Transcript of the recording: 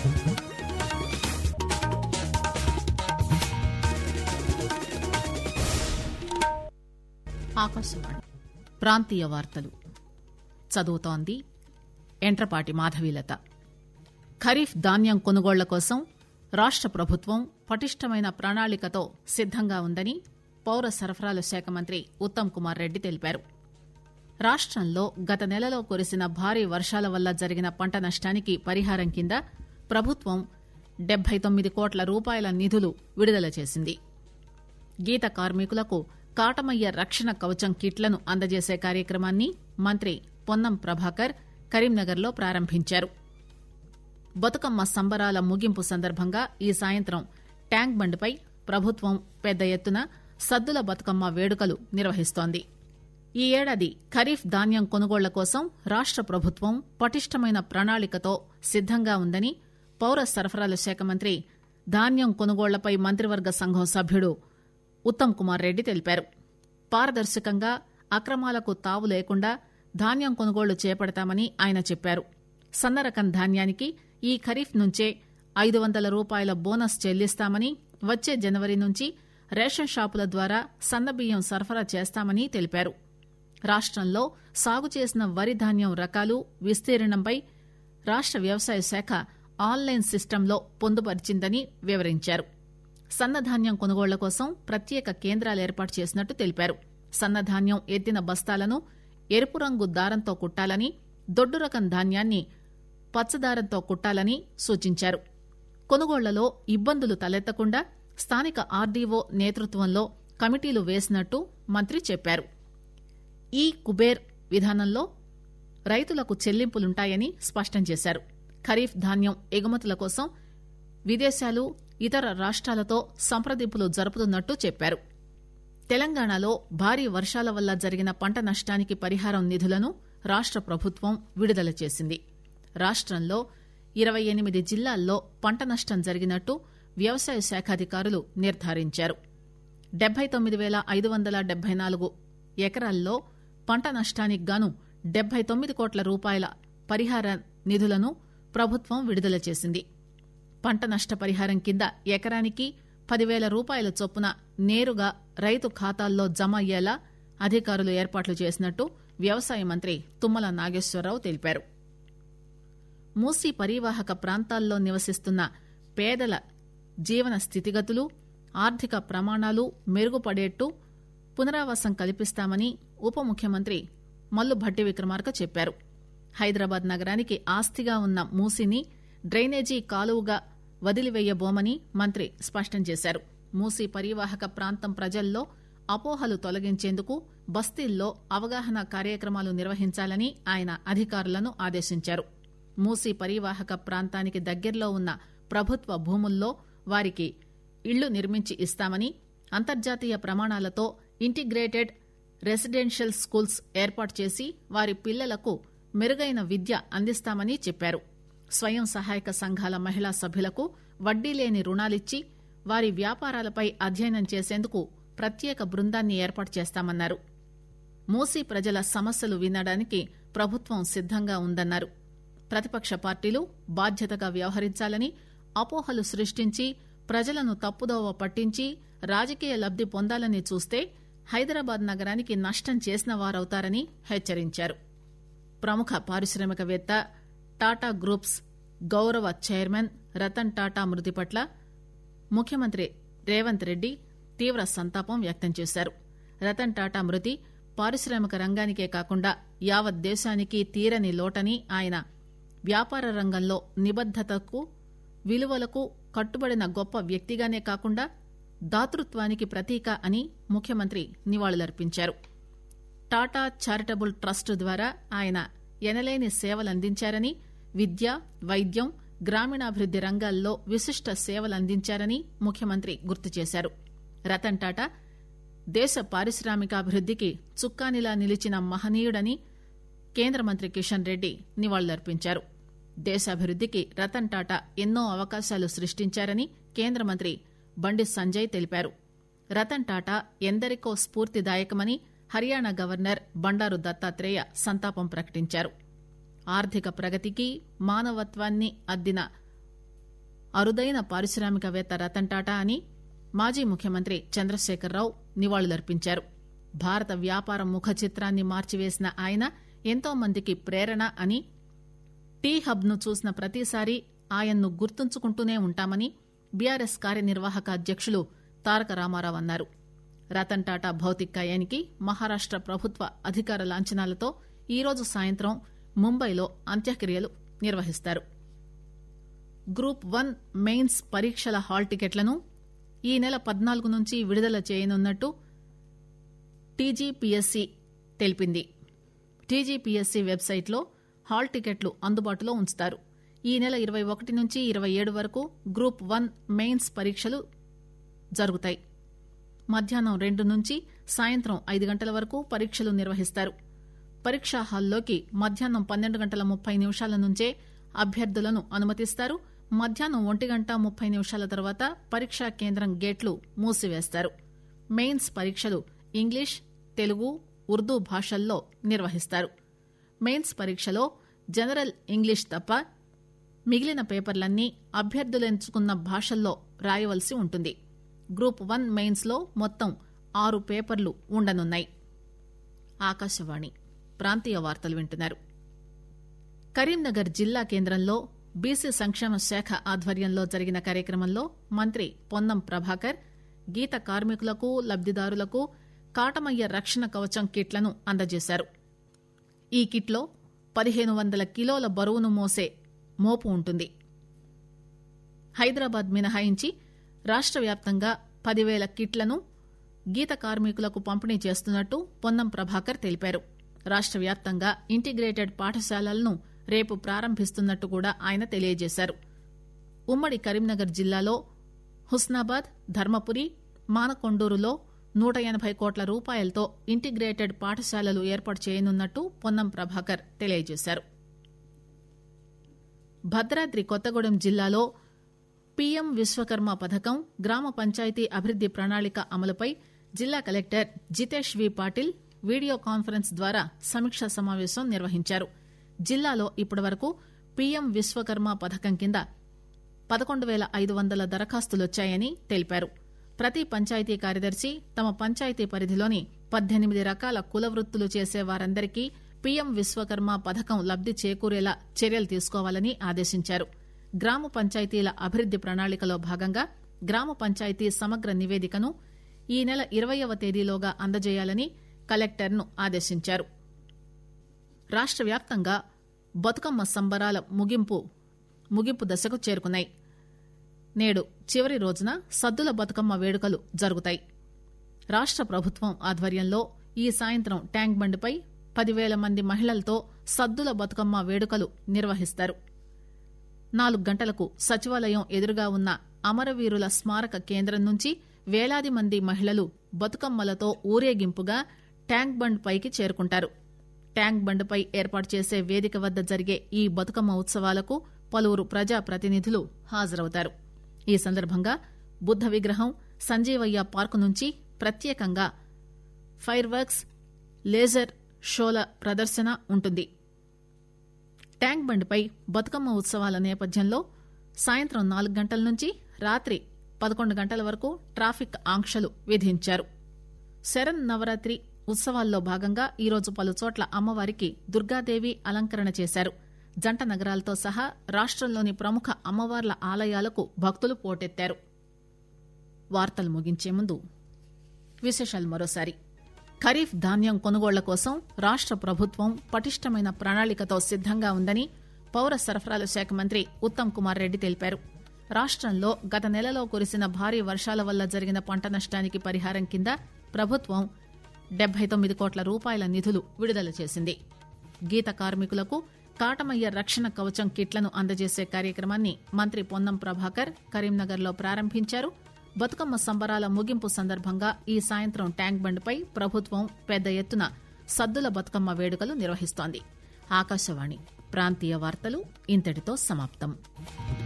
ఆకాశవాణి ప్రాంతీయ వార్తలు చదువుతోంది ఎంట్రపాటి మాధవీలత ఖరీఫ్ ధాన్యం కొనుగోళ్ల కోసం రాష్ట ప్రభుత్వం పటిష్టమైన ప్రణాళికతో సిద్దంగా ఉందని పౌర సరఫరాల శాఖ మంత్రి ఉత్తమ్ కుమార్ రెడ్డి తెలిపారు రాష్టంలో గత నెలలో కురిసిన భారీ వర్షాల వల్ల జరిగిన పంట నష్టానికి పరిహారం కింద ప్రభుత్వం డెబ్బై తొమ్మిది కోట్ల రూపాయల నిధులు విడుదల చేసింది గీత కార్మికులకు కాటమయ్య రక్షణ కవచం కిట్లను అందజేసే కార్యక్రమాన్ని మంత్రి పొన్నం ప్రభాకర్ కరీంనగర్లో ప్రారంభించారు బతుకమ్మ సంబరాల ముగింపు సందర్భంగా ఈ సాయంత్రం ట్యాంక్ బండ్పై ప్రభుత్వం పెద్ద ఎత్తున సద్దుల బతుకమ్మ వేడుకలు నిర్వహిస్తోంది ఈ ఏడాది ఖరీఫ్ ధాన్యం కొనుగోళ్ల కోసం రాష్ట ప్రభుత్వం పటిష్టమైన ప్రణాళికతో సిద్దంగా ఉందని పౌర సరఫరాల శాఖ మంత్రి ధాన్యం కొనుగోళ్లపై మంత్రివర్గ సంఘం సభ్యుడు ఉత్తమ్ కుమార్ రెడ్డి తెలిపారు పారదర్శకంగా అక్రమాలకు తావు లేకుండా ధాన్యం కొనుగోళ్లు చేపడతామని ఆయన చెప్పారు సన్నరకం ధాన్యానికి ఈ ఖరీఫ్ నుంచే ఐదు వందల రూపాయల బోనస్ చెల్లిస్తామని వచ్చే జనవరి నుంచి రేషన్ షాపుల ద్వారా సన్నబియ్యం సరఫరా చేస్తామని తెలిపారు రాష్టంలో సాగు చేసిన వరి ధాన్యం రకాలు విస్తీర్ణంపై రాష్ట వ్యవసాయ శాఖ ఆన్లైన్ సిస్టంలో పొందుపరిచిందని వివరించారు సన్నధాన్యం కొనుగోళ్ల కోసం ప్రత్యేక కేంద్రాలు ఏర్పాటు చేసినట్టు తెలిపారు సన్నధాన్యం ఎత్తిన బస్తాలను ఎరుపు రంగు దారంతో కుట్టాలని దొడ్డు రకం ధాన్యాన్ని పచ్చదారంతో కుట్టాలని సూచించారు కొనుగోళ్లలో ఇబ్బందులు తలెత్తకుండా స్థానిక ఆర్డీఓ నేతృత్వంలో కమిటీలు వేసినట్టు మంత్రి చెప్పారు ఈ కుబేర్ విధానంలో రైతులకు చెల్లింపులుంటాయని స్పష్టం చేశారు ఖరీఫ్ ధాన్యం ఎగుమతుల కోసం విదేశాలు ఇతర రాష్ట్రాలతో సంప్రదింపులు జరుపుతున్నట్టు చెప్పారు తెలంగాణలో భారీ వర్షాల వల్ల జరిగిన పంట నష్టానికి పరిహారం నిధులను రాష్ట ప్రభుత్వం విడుదల చేసింది రాష్టంలో ఇరవై ఎనిమిది జిల్లాల్లో పంట నష్టం జరిగినట్టు వ్యవసాయ శాఖ అధికారులు నిర్ధారించారు డెబ్బై తొమ్మిది పేల ఐదు వందల డెబ్బై నాలుగు ఎకరాల్లో పంట నష్టానికి గాను డెబ్బై తొమ్మిది కోట్ల రూపాయల పరిహార నిధులను ప్రభుత్వం విడుదల చేసింది పంట నష్ట పరిహారం కింద ఎకరానికి పదివేల రూపాయల చొప్పున నేరుగా రైతు ఖాతాల్లో జమ అయ్యేలా అధికారులు ఏర్పాట్లు చేసినట్టు వ్యవసాయ మంత్రి తుమ్మల నాగేశ్వరరావు తెలిపారు మూసీ పరివాహక ప్రాంతాల్లో నివసిస్తున్న పేదల జీవన స్థితిగతులు ఆర్థిక ప్రమాణాలు మెరుగుపడేట్టు పునరావాసం కల్పిస్తామని ఉప ముఖ్యమంత్రి మల్లు భట్టి విక్రమార్క చెప్పారు హైదరాబాద్ నగరానికి ఆస్తిగా ఉన్న మూసీని డ్రైనేజీ కాలువగా వదిలివేయబోమని మంత్రి స్పష్టం చేశారు మూసీ పరివాహక ప్రాంతం ప్రజల్లో అపోహలు తొలగించేందుకు బస్తీల్లో అవగాహన కార్యక్రమాలు నిర్వహించాలని ఆయన అధికారులను ఆదేశించారు మూసీ పరివాహక ప్రాంతానికి దగ్గరలో ఉన్న ప్రభుత్వ భూముల్లో వారికి ఇళ్లు నిర్మించి ఇస్తామని అంతర్జాతీయ ప్రమాణాలతో ఇంటిగ్రేటెడ్ రెసిడెన్షియల్ స్కూల్స్ ఏర్పాటు చేసి వారి పిల్లలకు మెరుగైన విద్య అందిస్తామని చెప్పారు స్వయం సహాయక సంఘాల మహిళా సభ్యులకు వడ్డీ లేని రుణాలిచ్చి వారి వ్యాపారాలపై అధ్యయనం చేసేందుకు ప్రత్యేక బృందాన్ని ఏర్పాటు చేస్తామన్నారు మూసీ ప్రజల సమస్యలు వినడానికి ప్రభుత్వం సిద్దంగా ఉందన్నారు ప్రతిపక్ష పార్టీలు బాధ్యతగా వ్యవహరించాలని అపోహలు సృష్టించి ప్రజలను తప్పుదోవ పట్టించి రాజకీయ లబ్ది పొందాలని చూస్తే హైదరాబాద్ నగరానికి నష్టం చేసిన వారవుతారని హెచ్చరించారు ప్రముఖ పారిశ్రామికవేత్త టాటా గ్రూప్స్ గౌరవ చైర్మన్ రతన్ టాటా మృతి పట్ల ముఖ్యమంత్రి రేవంత్ రెడ్డి తీవ్ర సంతాపం వ్యక్తం చేశారు రతన్ టాటా మృతి పారిశ్రామిక రంగానికే కాకుండా యావత్ దేశానికి తీరని లోటని ఆయన వ్యాపార రంగంలో నిబద్దతకు విలువలకు కట్టుబడిన గొప్ప వ్యక్తిగానే కాకుండా దాతృత్వానికి ప్రతీక అని ముఖ్యమంత్రి నివాళులర్పించారు టాటా చారిటబుల్ ట్రస్ట్ ద్వారా ఆయన ఎనలేని సేవలందించారని విద్య వైద్యం గ్రామీణాభివృద్ది రంగాల్లో విశిష్ట సేవలందించారని ముఖ్యమంత్రి గుర్తు చేశారు రతన్ టాటా దేశ పారిశ్రామికాభివృద్దికి చుక్కానిలా నిలిచిన మహనీయుడని కేంద్ర మంత్రి కిషన్ రెడ్డి నివాళులర్పించారు దేశాభివృద్దికి రతన్ టాటా ఎన్నో అవకాశాలు సృష్టించారని కేంద్ర మంత్రి బండి సంజయ్ తెలిపారు రతన్ టాటా ఎందరికో స్ఫూర్తిదాయకమని హర్యానా గవర్నర్ బండారు దత్తాత్రేయ సంతాపం ప్రకటించారు ఆర్థిక ప్రగతికి మానవత్వాన్ని అద్దిన అరుదైన పారిశ్రామికవేత్త రతన్ టాటా అని మాజీ ముఖ్యమంత్రి చంద్రశేఖరరావు నివాళులర్పించారు భారత వ్యాపార ముఖ చిత్రాన్ని మార్చివేసిన ఆయన ఎంతో మందికి ప్రేరణ అని టీ హబ్ ను చూసిన ప్రతిసారి ఆయన్ను గుర్తుంచుకుంటూనే ఉంటామని బీఆర్ఎస్ కార్యనిర్వాహక అధ్యక్షులు తారక రామారావు అన్నారు రతన్ టాటా భౌతిక కాయానికి మహారాష్ట ప్రభుత్వ అధికార లాంఛనాలతో ఈరోజు సాయంత్రం ముంబైలో అంత్యక్రియలు నిర్వహిస్తారు గ్రూప్ వన్ మెయిన్స్ పరీక్షల హాల్ టికెట్లను ఈ నెల పద్నాలుగు నుంచి విడుదల చేయనున్నట్టు టీజీపీఎస్సీ తెలిపింది టీజీపీఎస్సీ వెబ్సైట్లో హాల్ టికెట్లు అందుబాటులో ఉంచుతారు ఈ నెల ఇరవై ఒకటి నుంచి ఇరవై ఏడు వరకు గ్రూప్ వన్ మెయిన్స్ పరీక్షలు జరుగుతాయి మధ్యాహ్నం రెండు నుంచి సాయంత్రం ఐదు గంటల వరకు పరీక్షలు నిర్వహిస్తారు పరీక్షా హాల్లోకి మధ్యాహ్నం పన్నెండు గంటల ముప్పై నిమిషాల నుంచే అభ్యర్థులను అనుమతిస్తారు మధ్యాహ్నం ఒంటి గంట ముప్పై నిమిషాల తర్వాత పరీక్షా కేంద్రం గేట్లు మూసివేస్తారు మెయిన్స్ పరీక్షలు ఇంగ్లీష్ తెలుగు ఉర్దూ భాషల్లో నిర్వహిస్తారు మెయిన్స్ పరీక్షలో జనరల్ ఇంగ్లీష్ తప్ప మిగిలిన పేపర్లన్నీ అభ్యర్థులు ఎంచుకున్న భాషల్లో రాయవలసి ఉంటుంది గ్రూప్ వన్ మెయిన్స్ లో మొత్తం ఆరు పేపర్లు ఉండనున్నాయి ఆకాశవాణి ప్రాంతీయ వార్తలు వింటున్నారు కరీంనగర్ జిల్లా కేంద్రంలో బీసీ సంక్షేమ శాఖ ఆధ్వర్యంలో జరిగిన కార్యక్రమంలో మంత్రి పొన్నం ప్రభాకర్ గీత కార్మికులకు లబ్దిదారులకు కాటమయ్య రక్షణ కవచం కిట్లను అందజేశారు ఈ కిట్లో పదిహేను వందల కిలోల బరువును మోసే మోపు ఉంటుంది హైదరాబాద్ మినహాయించి రాష్ట్ర వ్యాప్తంగా పదివేల కిట్లను గీత కార్మికులకు పంపిణీ చేస్తున్నట్టు పొన్నం ప్రభాకర్ తెలిపారు రాష్ట్ర వ్యాప్తంగా ఇంటిగ్రేటెడ్ పాఠశాలలను రేపు ప్రారంభిస్తున్నట్టు కూడా ఆయన తెలియజేశారు ఉమ్మడి కరీంనగర్ జిల్లాలో హుస్నాబాద్ ధర్మపురి మానకొండూరులో నూట ఎనభై కోట్ల రూపాయలతో ఇంటిగ్రేటెడ్ పాఠశాలలు ఏర్పాటు చేయనున్నట్టు పొన్నం ప్రభాకర్ తెలియజేశారు భద్రాద్రి కొత్తగూడెం జిల్లాలో పీఎం విశ్వకర్మ పథకం గ్రామ పంచాయతీ అభివృద్ది ప్రణాళిక అమలుపై జిల్లా collector Jitesh V Patil video conference ద్వారా సమీక్షా సమావేశం నిర్వహించారు జిల్లాలో ఇప్పటివరకు పీఎం విశ్వకర్మ పథకం కింద పదకొండు పేల ఐదు వందల దరఖాస్తులొచ్చాయని తెలిపారు ప్రతి పంచాయతీ కార్యదర్శి తమ పంచాయతీ పరిధిలోని పద్దెనిమిది రకాల కుల వృత్తులు చేసే వారందరికీ పీఎం విశ్వకర్మ పథకం లబ్ది చేకూరేలా చర్యలు తీసుకోవాలని ఆదేశించారు గ్రామ పంచాయతీల అభివృద్ది ప్రణాళికలో భాగంగా గ్రామ పంచాయతీ సమగ్ర నివేదికను ఈ నెల ఇరవయవ తేదీలోగా అందజేయాలని కలెక్టర్ను ఆదేశించారు రాష్ట్ర వ్యాప్తంగా బతుకమ్మ సంబరాల ముగింపు ముగింపు దశకు చేరుకున్నాయి నేడు చివరి రోజున సద్దుల బతుకమ్మ వేడుకలు జరుగుతాయి రాష్ట్ర ప్రభుత్వం ఆధ్వర్యంలో ఈ సాయంత్రం ట్యాంక్ బండ్పై పదివేల మంది మహిళలతో సద్దుల బతుకమ్మ వేడుకలు నిర్వహిస్తారు నాలుగు గంటలకు సచివాలయం ఎదురుగా ఉన్న అమరవీరుల స్మారక కేంద్రం నుంచి వేలాది మంది మహిళలు బతుకమ్మలతో ఊరేగింపుగా ట్యాంక్ బండ్ పైకి చేరుకుంటారు ట్యాంక్ బండ్పై ఏర్పాటు చేసే వేదిక వద్ద జరిగే ఈ బతుకమ్మ ఉత్సవాలకు పలువురు ప్రజా ప్రతినిధులు హాజరవుతారు ఈ సందర్భంగా బుద్ద విగ్రహం సంజీవయ్య పార్కు నుంచి ప్రత్యేకంగా ఫైర్ వర్క్స్ లేజర్ షోల ప్రదర్శన ఉంటుంది ట్యాంక్ బండ్పై బతుకమ్మ ఉత్సవాల నేపథ్యంలో సాయంత్రం నాలుగు గంటల నుంచి రాత్రి పదకొండు గంటల వరకు ట్రాఫిక్ ఆంక్షలు విధించారు శరణ్ నవరాత్రి ఉత్సవాల్లో భాగంగా ఈరోజు పలుచోట్ల అమ్మవారికి దుర్గాదేవి అలంకరణ చేశారు జంట నగరాలతో సహా రాష్టంలోని ప్రముఖ అమ్మవార్ల ఆలయాలకు భక్తులు పోటెత్తారు వార్తలు ముగించే ముందు విశేషాలు మరోసారి ఖరీఫ్ ధాన్యం కొనుగోళ్ల కోసం రాష్ట ప్రభుత్వం పటిష్టమైన ప్రణాళికతో సిద్దంగా ఉందని పౌర సరఫరాల శాఖ మంత్రి ఉత్తమ్ కుమార్ రెడ్డి తెలిపారు రాష్టంలో గత నెలలో కురిసిన భారీ వర్షాల వల్ల జరిగిన పంట నష్టానికి పరిహారం కింద ప్రభుత్వం డెబ్బై తొమ్మిది కోట్ల రూపాయల నిధులు విడుదల చేసింది గీత కార్మికులకు కాటమయ్య రక్షణ కవచం కిట్లను అందజేసే కార్యక్రమాన్ని మంత్రి పొన్నం ప్రభాకర్ కరీంనగర్లో ప్రారంభించారు బతుకమ్మ సంబరాల ముగింపు సందర్భంగా ఈ సాయంత్రం ట్యాంక్ బండ్పై ప్రభుత్వం పెద్ద ఎత్తున సద్దుల బతుకమ్మ వేడుకలు నిర్వహిస్తోంది ఆకాశవాణి ప్రాంతీయ వార్తలు ఇంతటితో సమాప్తం